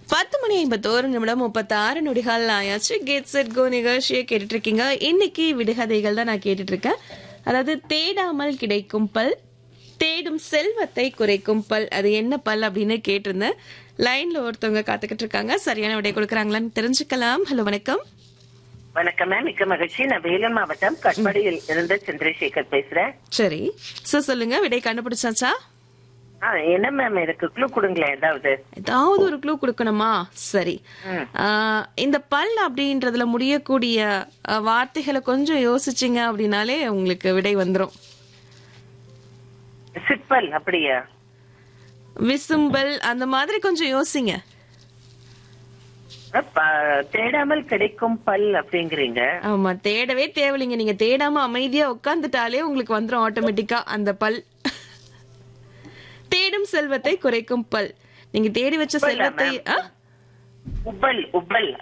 பத்து மணி ஐம்பத்தோரு நிமிடம் முப்பத்தாறு நொடிகள் ஆயாச்சு கேட் செட் கோ நிகழ்ச்சியை கேட்டுட்டு இருக்கீங்க இன்னைக்கு விடுகதைகள் தான் நான் கேட்டுட்டு இருக்கேன் அதாவது தேடாமல் கிடைக்கும் பல் தேடும் செல்வத்தை குறைக்கும் பல் அது என்ன பல் அப்படின்னு கேட்டிருந்தேன் லைன்ல ஒருத்தவங்க காத்துக்கிட்டு இருக்காங்க சரியான விடை கொடுக்கறாங்களான்னு தெரிஞ்சுக்கலாம் ஹலோ வணக்கம் வணக்கம் மேம் மிக்க மகிழ்ச்சி நான் வேலூர் மாவட்டம் கட்பாடியில் இருந்து சந்திரசேகர் பேசுறேன் சரி சார் சொல்லுங்க விடை கண்டுபிடிச்சாச்சா ஆ, என்ன மேம் எனக்கு க்ளூ கொடுங்களேன் ஏதாவது ஏதாவது ஒரு க்ளூ கொடுக்கணுமா சரி ஆஹ், இந்த பல் அப்படின்றதுல முடியக்கூடிய அஹ், வார்த்தைகளை கொஞ்சம் யோசிச்சிங்க அப்படின்னாலே உங்களுக்கு விடை வந்துரும் சிப்பல் அப்படியா விசும்பல் அந்த மாதிரி கொஞ்சம் யோசிங்க அ, ப- தேடாமல் கிடைக்கும் பல் அப்படிங்கிறீங்க ஆமா தேடவே தேவையில்லைங்க நீங்க தேடாம அமைதியா உட்காந்துட்டாலே உங்களுக்கு வந்துரும் ஆட்டோமேட்டிக்கா அந்த பல் தேடும் செல்வத்தை குறைக்கும் பல் நீங்க தேடி வச்ச செல்வத்தை ஆ? உப்பல் உப்பல்